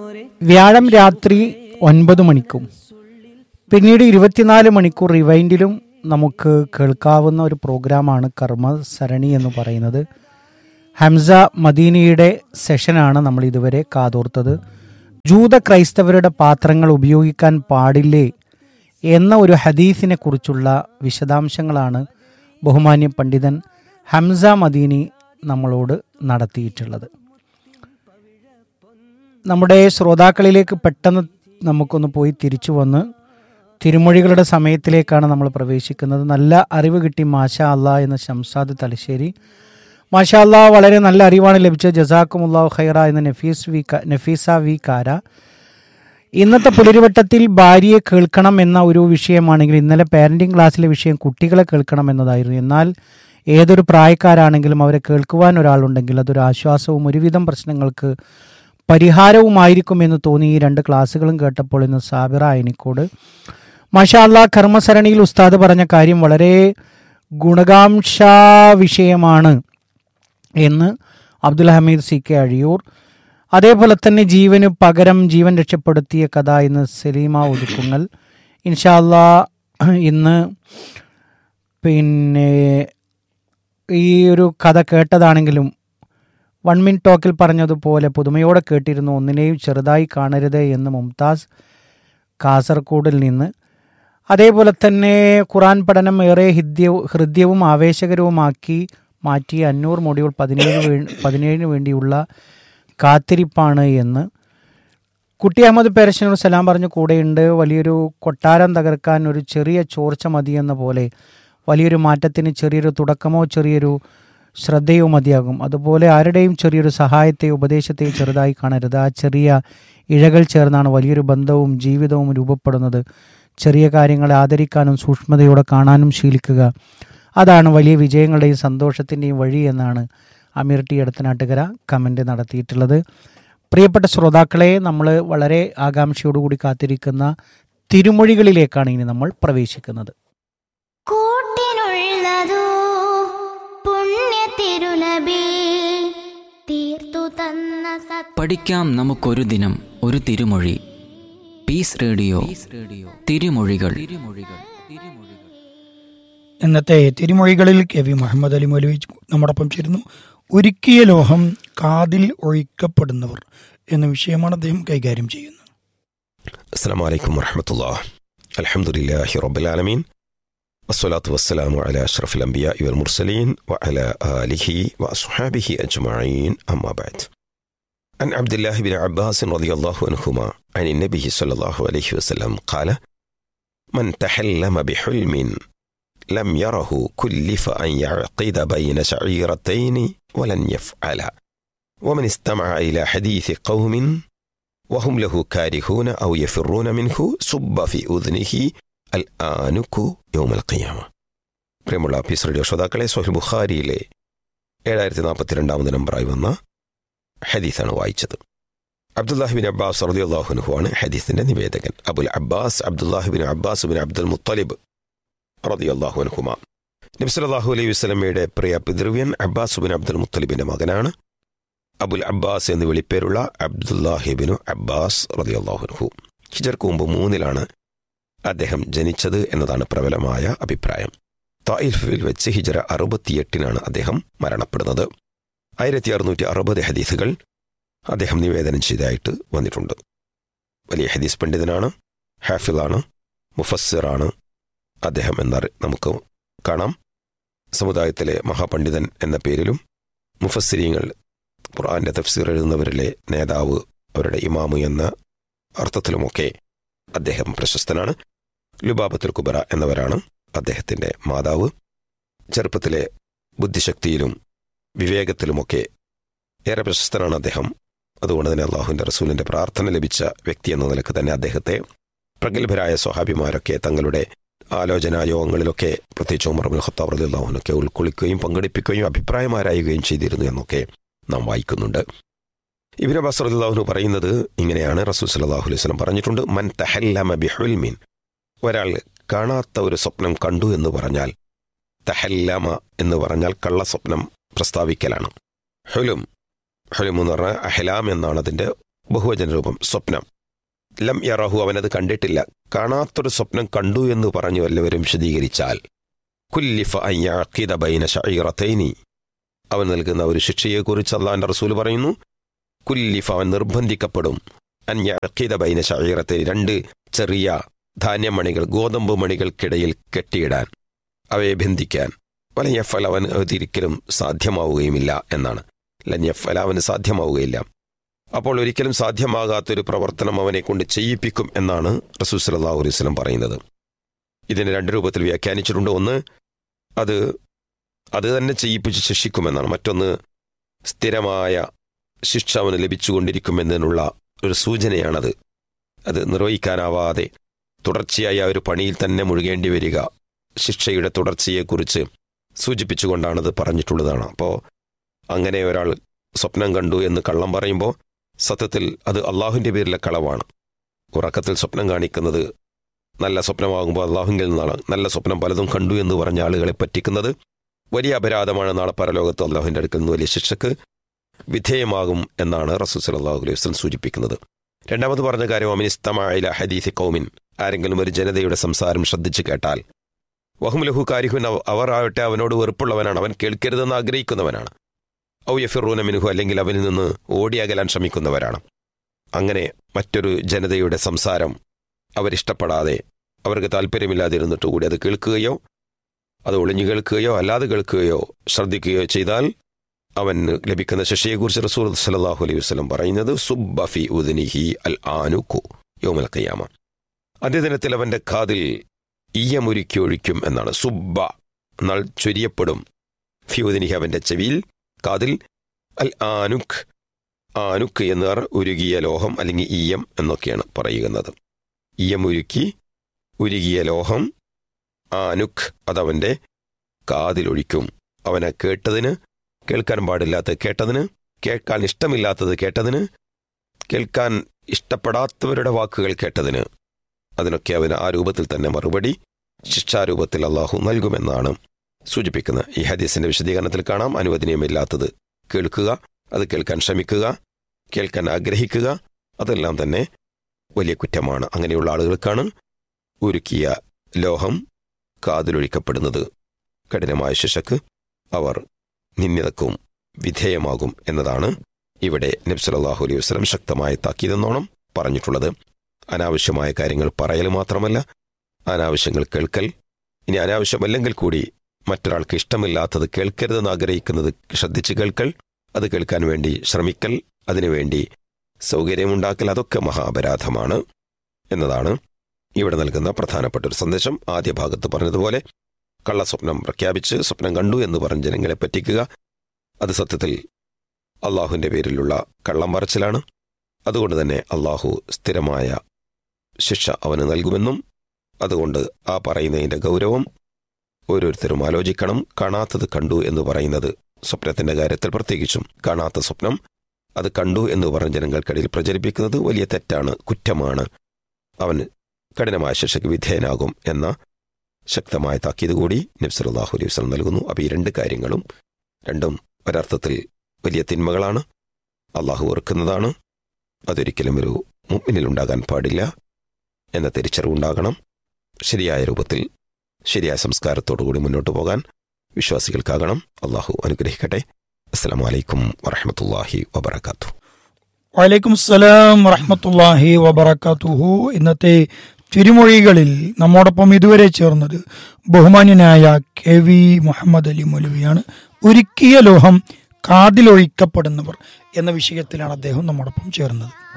വ്യാഴം രാത്രി ഒൻപത് മണിക്കും പിന്നീട് ഇരുപത്തിനാല് മണിക്കൂർ റിവൈൻഡിലും നമുക്ക് കേൾക്കാവുന്ന ഒരു പ്രോഗ്രാമാണ് കർമ്മ സരണി എന്ന് പറയുന്നത് ഹംസ മദീനയുടെ സെഷനാണ് നമ്മൾ ഇതുവരെ കാതോർത്തത് ജൂത ക്രൈസ്തവരുടെ പാത്രങ്ങൾ ഉപയോഗിക്കാൻ പാടില്ലേ എന്ന ഒരു ഹദീസിനെ കുറിച്ചുള്ള വിശദാംശങ്ങളാണ് ബഹുമാന്യ പണ്ഡിതൻ ഹംസ മദീനി നമ്മളോട് നടത്തിയിട്ടുള്ളത് നമ്മുടെ ശ്രോതാക്കളിലേക്ക് പെട്ടെന്ന് നമുക്കൊന്ന് പോയി തിരിച്ചു വന്ന് തിരുമൊഴികളുടെ സമയത്തിലേക്കാണ് നമ്മൾ പ്രവേശിക്കുന്നത് നല്ല അറിവ് കിട്ടി മാഷാ അള്ളാ എന്ന ഷംസാദ് തലശ്ശേരി മാഷാ അള്ളാ വളരെ നല്ല അറിവാണ് ലഭിച്ചത് ജസാക്കുമുല്ലാഹു ഖൈറ എന്ന നഫീസ് വി ക- നഫീസ വി കാര ഇന്നത്തെ പുലരിവട്ടത്തിൽ ഭാര്യയെ കേൾക്കണം എന്ന ഒരു വിഷയമാണെങ്കിൽ ഇന്നലെ പാരന്റിംഗ് ക്ലാസ്സിലെ വിഷയം കുട്ടികളെ കേൾക്കണം എന്നതായിരുന്നു എന്നാൽ ഏതൊരു പ്രായക്കാരാണെങ്കിലും അവരെ കേൾക്കുവാൻ ഒരാളുണ്ടെങ്കിൽ അതൊരു ആശ്വാസവും ഒരുവിധം പ്രശ്നങ്ങൾക്ക് പരിഹാരവുമായിരിക്കും എന്ന് തോന്നി ഈ രണ്ട് ക്ലാസ്സുകളും കേട്ടപ്പോൾ ഇന്ന് സാബിറ അയനിക്കോട് മാഷാ അള്ളാ കർമ്മസരണിയിൽ ഉസ്താദ് പറഞ്ഞ കാര്യം വളരെ ഗുണകാംക്ഷ വിഷയമാണ് എന്ന് അബ്ദുൽ ഹമീദ് സി കെ അഴിയൂർ അതേപോലെ തന്നെ ജീവന് പകരം ജീവൻ രക്ഷപ്പെടുത്തിയ കഥ ഇന്ന് സലീമ ഒതുക്കുങ്ങൽ ഇൻഷാല്ലാ ഇന്ന് പിന്നെ ഈ ഒരു കഥ കേട്ടതാണെങ്കിലും വൺ മിൻ ടോക്കിൽ പറഞ്ഞതുപോലെ പുതുമയോടെ കേട്ടിരുന്നു ഒന്നിനെയും ചെറുതായി കാണരുത് എന്ന് മുംതാസ് കാസർഗോഡിൽ നിന്ന് അതേപോലെ തന്നെ ഖുറാൻ പഠനം ഏറെ ഹൃദ്യവും ഹൃദ്യവും ആവേശകരവുമാക്കി മാറ്റിയ അഞ്ഞൂറ് മൊഡ്യൂൾ പതിനേഴ് വേ- പതിനേഴിന് വേണ്ടിയുള്ള കാത്തിരിപ്പാണ് എന്ന് കുട്ടി അഹമ്മദ് പേരശനോട് സലാം പറഞ്ഞു കൂടെയുണ്ട് വലിയൊരു കൊട്ടാരം തകർക്കാൻ ഒരു ചെറിയ ചോർച്ച മതിയെന്ന പോലെ വലിയൊരു മാറ്റത്തിന് ചെറിയൊരു തുടക്കമോ ചെറിയൊരു ശ്രദ്ധയോ മതിയാകും അതുപോലെ ആരുടെയും ചെറിയൊരു സഹായത്തെയോ ഉപദേശത്തെയോ ചെറുതായി കാണരുത് ആ ചെറിയ ഇഴകൾ ചേർന്നാണ് വലിയൊരു ബന്ധവും ജീവിതവും രൂപപ്പെടുന്നത് ചെറിയ കാര്യങ്ങളെ ആദരിക്കാനും സൂക്ഷ്മതയോടെ കാണാനും ശീലിക്കുക അതാണ് വലിയ വിജയങ്ങളുടെയും സന്തോഷത്തിൻ്റെയും വഴി എന്നാണ് അമീർ ടി എടത്തനാട്ടുകര കമൻ്റ് നടത്തിയിട്ടുള്ളത് പ്രിയപ്പെട്ട ശ്രോതാക്കളെ നമ്മൾ വളരെ ആകാംക്ഷയോടുകൂടി കാത്തിരിക്കുന്ന തിരുമൊഴികളിലേക്കാണ് ഇനി നമ്മൾ പ്രവേശിക്കുന്നത് കൂട്ടിനുള്ളതോ പുണ്യ തിരുനബി തീർത്തു തന്ന സത് പഠിക്കാം നമുക്കൊരു ദിനം ഒരു തിരുമൊഴി പീസ് റേഡിയോ തിരുമൊഴികൾ തിരുമൊഴികൾ തിരുമൊഴികൾ ഇന്നത്തെ തിരുമൊഴികളിൽ കെ വി മുഹമ്മദ് അലി മൗലവി നമ്മോടൊപ്പം ചേരുന്നു ഒരുക്കിയ ലോഹം കാതിൽ ഒഴിക്കപ്പെടുന്നവർ എന്ന വിഷയമാണ് അദ്ദേഹം കൈകാര്യം ചെയ്യുന്നത് السلام عليكم ورحمة الله الحمد لله رب العالمين والصلاة والسلام على أشرف الأنبياء والمرسلين وعلى آله وأصحابه أجمعين أما بعد عن عبد الله بن عباس رضي الله عنهما عن النبي صلى الله عليه وسلم قال من تحلم بحلم لم يره كلف أن يعقد بين شعيرتين ولن يفعل ومن استمع إلى حديث قوم وهم له كارهون أو يفرون منه صب في أذنه الآنك يوم القيامة പ്രിയമുള്ള പീസ് റേഡിയോ ശ്രോതാക്കളെ സൊഹിൽ ബുഖാരിയിലെ ഏഴായിരത്തി നാൽപ്പത്തിരണ്ടാമത് നമ്പറായി വന്ന ഹദീസാണ് വായിച്ചത് അബ്ദുല്ലാഹിബിൻ അബ്ബാസ് റളിയല്ലാഹുനുഹു ആണ് ഹദീസിന്റെ നിവേദകൻ അബുൽ അബ്ബാസ് അബ്ദുല്ലാഹിബിൻ അബ്ബാസ് ബിൻ അബ്ദുൽ മുത്തലിബ് റളിയല്ലാഹുനുഹുമ നബി സല്ലല്ലാഹു അലൈഹി വസല്ലമയുടെ പ്രിയ പിതൃവ്യൻ അബ്ബാസ് ബിൻ അബ്ദുൽ മുത്തലിബിന്റെ മകനാണ് അബുൽ അബ്ബാസ് എന്ന് വിളിപ്പേരുള്ള അബ്ദുല്ലാഹിബിനു അബ്ബാസ് റളിയല്ലാഹുൻഹു ഹിജർക്ക് മുമ്പ് മൂന്നിലാണ് അദ്ദേഹം ജനിച്ചത് എന്നതാണ് പ്രബലമായ അഭിപ്രായം തായിഫിൽ വെച്ച് ഹിജറ അറുപത്തിയെട്ടിനാണ് അദ്ദേഹം മരണപ്പെടുന്നത് ആയിരത്തി അറുന്നൂറ്റി അറുപത് ഹദീസുകൾ അദ്ദേഹം നിവേദനം ചെയ്തതായിട്ട് വന്നിട്ടുണ്ട് വലിയ ഹദീസ് പണ്ഡിതനാണ് ഹാഫിളാണ് മുഫസ്സിറാണ് അദ്ദേഹം എന്നറി നമുക്ക് കാണാം സമുദായത്തിലെ മഹാപണ്ഡിതൻ എന്ന പേരിലും മുഫസ്സിരീങ്ങൾ ഖുർആന്റെ തഫ്സീർ എഴുതുന്നവരിലെ നേതാവ് അവരുടെ ഇമാമു എന്ന അർത്ഥത്തിലുമൊക്കെ അദ്ദേഹം പ്രശസ്തനാണ് ലുബാബത്തുൽ കുബറ എന്നവരാണ് അദ്ദേഹത്തിന്റെ മാതാവ് ചെറുപ്പത്തിലെ ബുദ്ധിശക്തിയിലും വിവേകത്തിലുമൊക്കെ ഏറെ പ്രശസ്തനാണ് അദ്ദേഹം അതുകൊണ്ട് തന്നെ അള്ളാഹുവിന്റെ റസൂലിന്റെ പ്രാർത്ഥന ലഭിച്ച വ്യക്തി എന്ന നിലക്ക് തന്നെ അദ്ദേഹത്തെ പ്രഗത്ഭരായ സ്വഹാബിമാരൊക്കെ തങ്ങളുടെ ആലോചനാ യോഗങ്ങളിലൊക്കെ പ്രത്യേകിച്ച് ഉമർ അബുൽ ഖത്താബ് റലി അള്ളാഹുനൊക്കെ ഉൾക്കൊള്ളിക്കുകയും പങ്കെടുപ്പിക്കുകയും അഭിപ്രായമാരായുകയും ചെയ്തിരുന്നു എന്നൊക്കെ നാം വായിക്കുന്നുണ്ട് ഇബിൻ അബ്ബാസ് റളിയല്ലാഹു പറയുന്നത് ഇങ്ങനെയാണ് റസൂൽ സല്ലല്ലാഹു അലൈഹി വസല്ലം പറഞ്ഞിട്ടുണ്ട് മൻ തഹല്ലമ ബിഹുൽമിൻ ഒരാൾ കാണാത്ത ഒരു സ്വപ്നം കണ്ടു എന്ന് പറഞ്ഞാൽ തഹല്ലമ എന്ന് പറഞ്ഞാൽ കള്ള സ്വപ്നം പ്രസ്താവിക്കലാണ് ഹുലും ഹുലും എന്ന് പറഞ്ഞാൽ അഹ്ലാം എന്നാണ് അതിന്റെ ബഹുവചന രൂപം സ്വപ്നം ലം യറഹു അവനത് കണ്ടിട്ടില്ല കാണാത്തൊരു സ്വപ്നം കണ്ടു എന്ന് പറഞ്ഞു വല്ലവരും വിശദീകരിച്ചാൽ കുല്ലിഫ അയ്യാഖിദ ബൈന ഷഈറത്തൈനി അവൻ നൽകുന്ന ഒരു ശിക്ഷയെക്കുറിച്ച് അള്ളാഹിന്റെ റസൂൽ പറയുന്നു കുല്ലിഫ അവൻ നിർബന്ധിക്കപ്പെടും അന്യാഖിദ ബൈന ഷഈറത്തൈനി രണ്ട് ചെറിയ ധാന്യമണികൾ ഗോതമ്പ് മണികൾക്കിടയിൽ കെട്ടിയിടാൻ അവയെ ബന്ധിക്കാൻ വലയഫൽ അവൻ ഒരിക്കലും സാധ്യമാവുകയുമില്ല എന്നാണ് ലന്യഫൽ അവന് സാധ്യമാവുകയില്ല അപ്പോൾ ഒരിക്കലും സാധ്യമാകാത്തൊരു പ്രവർത്തനം അവനെ കൊണ്ട് ചെയ്യിപ്പിക്കും എന്നാണ് റസൂൽ സല്ലല്ലാഹു അലൈഹി വസല്ലം പറയുന്നത് ഇതിനെ രണ്ട് രൂപത്തിൽ വ്യാഖ്യാനിച്ചിട്ടുണ്ട് ഒന്ന് അത് അത് തന്നെ ചെയ്യിപ്പിച്ച് ശിക്ഷിക്കുമെന്നാണ് മറ്റൊന്ന് സ്ഥിരമായ ശിക്ഷ അവന് ലഭിച്ചുകൊണ്ടിരിക്കുമെന്നതിനുള്ള ഒരു സൂചനയാണത് അത് നിർവഹിക്കാനാവാതെ തുടർച്ചയായി ആ ഒരു പണിയിൽ തന്നെ മുഴുകേണ്ടി വരിക ശിക്ഷയുടെ തുടർച്ചയെക്കുറിച്ച് സൂചിപ്പിച്ചുകൊണ്ടാണത് പറഞ്ഞിട്ടുള്ളതാണ് അപ്പോൾ അങ്ങനെ ഒരാൾ സ്വപ്നം കണ്ടു എന്ന് കള്ളം പറയുമ്പോൾ സത്യത്തിൽ അത് അള്ളാഹുവിൻ്റെ പേരിലെ കളവാണ് ഉറക്കത്തിൽ സ്വപ്നം കാണിക്കുന്നത് നല്ല സ്വപ്നമാകുമ്പോൾ അള്ളാഹുവിൽ നിന്നാണ് നല്ല സ്വപ്നം പലതും കണ്ടു എന്ന് പറഞ്ഞ ആളുകളെ പറ്റിക്കുന്നത് വലിയ അപരാധമാണ് നാളെ പരലോകത്ത് അള്ളാഹുവിൻ്റെ അടുക്കൽ നിന്ന് വലിയ ശിക്ഷക്ക് വിധേയമാകും എന്നാണ് റസൂൽ സല്ലല്ലാഹു അലൈഹി വസല്ലം സൂചിപ്പിക്കുന്നത് രണ്ടാമത് പറഞ്ഞ കാര്യം അമിനിസ്തമായില ഹദീസി കൗമിൻ ആരെങ്കിലും ഒരു ജനതയുടെ സംസാരം ശ്രദ്ധിച്ചു കേട്ടാൽ വഹും ലഹു കാരിഹുൻ അവ- അവർ ആവട്ടെ അവനോട് വെറുപ്പുള്ളവനാണ് അവൻ കേൾക്കരുതെന്ന് ആഗ്രഹിക്കുന്നവനാണ് ഔ യഫിറൂന മിനുഹു അല്ലെങ്കിൽ അവനിൽ നിന്ന് ഓടിയകലാൻ ശ്രമിക്കുന്നവരാണ് അങ്ങനെ മറ്റൊരു ജനതയുടെ സംസാരം അവരിഷ്ടപ്പെടാതെ അവർക്ക് താല്പര്യമില്ലാതിരുന്നിട്ട് കൂടി അത് കേൾക്കുകയോ അത് ഒളിഞ്ഞു കേൾക്കുകയോ അല്ലാതെ കേൾക്കുകയോ ശ്രദ്ധിക്കുകയോ ചെയ്താൽ അവന് ലഭിക്കുന്ന ശിക്ഷയെക്കുറിച്ച് റസൂൽ സല്ലല്ലാഹു അലൈഹി വസല്ലം പറയുന്നത് സുബ്ബഫി ഉദ്നിഹി അൽ ആനുക്കു യോമൽ ഖിയാമ അന്ത്യദിനത്തിൽ അവന്റെ കാതിൽ ഈയമൊരുക്കി ഒഴിക്കും എന്നാണ് സുബ്ബ എന്നാൽ ചൊരിയപ്പെടും ഫിയുദിനിഹി അവന്റെ ചെവിയിൽ കാതിൽ അൽ ആനുഖ് ആനുക്ക് എന്ന് ഉരുകിയ ലോഹം അല്ലെങ്കിൽ ഈയം എന്നൊക്കെയാണ് പറയുന്നത് ഈയം ഉരുക്കി ഉരുകിയ ലോഹം ആനുഖ് അതവന്റെ കാതിലൊഴിക്കും അവനെ കേട്ടതിന് കേൾക്കാൻ പാടില്ലാത്തത് കേട്ടതിന് കേൾക്കാൻ ഇഷ്ടമില്ലാത്തത് കേട്ടതിന് കേൾക്കാൻ ഇഷ്ടപ്പെടാത്തവരുടെ വാക്കുകൾ കേട്ടതിന് അതിനൊക്കെ അവന് ആ രൂപത്തിൽ തന്നെ മറുപടി ശിക്ഷാരൂപത്തിൽ അള്ളാഹു നൽകുമെന്നാണ് സൂചിപ്പിക്കുന്നത് ഈ ഹദീസിന്റെ വിശദീകരണത്തിൽ കാണാം അനുവദനീയമില്ലാത്തത് കേൾക്കുക അത് കേൾക്കാൻ ശ്രമിക്കുക കേൾക്കാൻ ആഗ്രഹിക്കുക അതെല്ലാം തന്നെ വലിയ കുറ്റമാണ് അങ്ങനെയുള്ള ആളുകൾക്കാണ് ഉരുക്കിയ ലോഹം കാതിലൊഴിക്കപ്പെടുന്നത് കഠിനമായ ശിക്ഷക്ക് അവർ നിന്ദിതക്കും വിധേയമാകും എന്നതാണ് ഇവിടെ നബ്സലാഹു അലൈഹി വസ്ലം ശക്തമായ താക്കീതെന്നോണം പറഞ്ഞിട്ടുള്ളത് അനാവശ്യമായ കാര്യങ്ങൾ പറയൽ മാത്രമല്ല അനാവശ്യങ്ങൾ കേൾക്കൽ ഇനി അനാവശ്യമല്ലെങ്കിൽ കൂടി മറ്റൊരാൾക്ക് ഇഷ്ടമില്ലാത്തത് കേൾക്കരുതെന്ന് ആഗ്രഹിക്കുന്നത് ശ്രദ്ധിച്ച് കേൾക്കൽ അത് കേൾക്കാൻ വേണ്ടി ശ്രമിക്കൽ അതിനുവേണ്ടി സൗകര്യമുണ്ടാക്കൽ അതൊക്കെ മഹാപരാധമാണ് എന്നതാണ് ഇവിടെ നൽകുന്ന പ്രധാനപ്പെട്ട ഒരു സന്ദേശം ആദ്യ ഭാഗത്ത് പറഞ്ഞതുപോലെ കള്ളസ്വപ്നം പ്രഖ്യാപിച്ച് സ്വപ്നം കണ്ടു എന്ന് പറഞ്ഞ് ജനങ്ങളെ പറ്റിക്കുക അത് സത്യത്തിൽ അള്ളാഹുവിൻ്റെ പേരിലുള്ള കള്ളം പറച്ചിലാണ് അതുകൊണ്ട് തന്നെ അള്ളാഹു സ്ഥിരമായ ശിക്ഷ അവന് നൽകുമെന്നും അതുകൊണ്ട് ആ പറയുന്നതിൻ്റെ ഗൗരവം ഓരോരുത്തരും ആലോചിക്കണം കാണാത്തത് കണ്ടു എന്ന് പറയുന്നത് സ്വപ്നത്തിന്റെ കാര്യത്തിൽ പ്രത്യേകിച്ചും കാണാത്ത സ്വപ്നം അത് കണ്ടു എന്ന് പറഞ്ഞ് ജനങ്ങൾക്കിടയിൽ പ്രചരിപ്പിക്കുന്നത് വലിയ തെറ്റാണ് കുറ്റമാണ് അവൻ കഠിനമായ ശിക്ഷയ്ക്ക് വിധേയനാകും എന്ന ശക്തമായ താക്കീത് കൂടി നബ്സലാഹു അലൈഹി വസ്ലം നൽകുന്നു അപ്പോൾ ഈ രണ്ട് കാര്യങ്ങളും രണ്ടും ഒരർത്ഥത്തിൽ വലിയ തിന്മകളാണ് അള്ളാഹു വെറുക്കുന്നതാണ് അതൊരിക്കലും ഒരു മുമ്പിനിലുണ്ടാകാൻ പാടില്ല എന്ന തിരിച്ചറിവുണ്ടാകണം ശരിയായ രൂപത്തിൽ ശരിയായ സംസ്കാരത്തോടുകൂടി മുന്നോട്ട് പോകാൻ വിശ്വാസികൾക്കാകണം അള്ളാഹു അനുഗ്രഹിക്കട്ടെ അസ്സാം വലൈക്കും വറഹമത്തല്ലാഹി വബർക്കാത്തു വലൈക്കും സലാം വറഹമത്തല്ലാഹി വബറക്കാത്തുഹു ഇന്നത്തെ തിരുമൊഴികളിൽ നമ്മോടൊപ്പം ഇതുവരെ ചേർന്നത് ബഹുമാന്യനായ കെ വി മുഹമ്മദ് അലി മൗലവിയാണ് ഉരുക്കിയ ലോഹം കാതിലൊഴിക്കപ്പെടുന്നവർ എന്ന വിഷയത്തിലാണ് അദ്ദേഹം നമ്മോടൊപ്പം ചേർന്നത്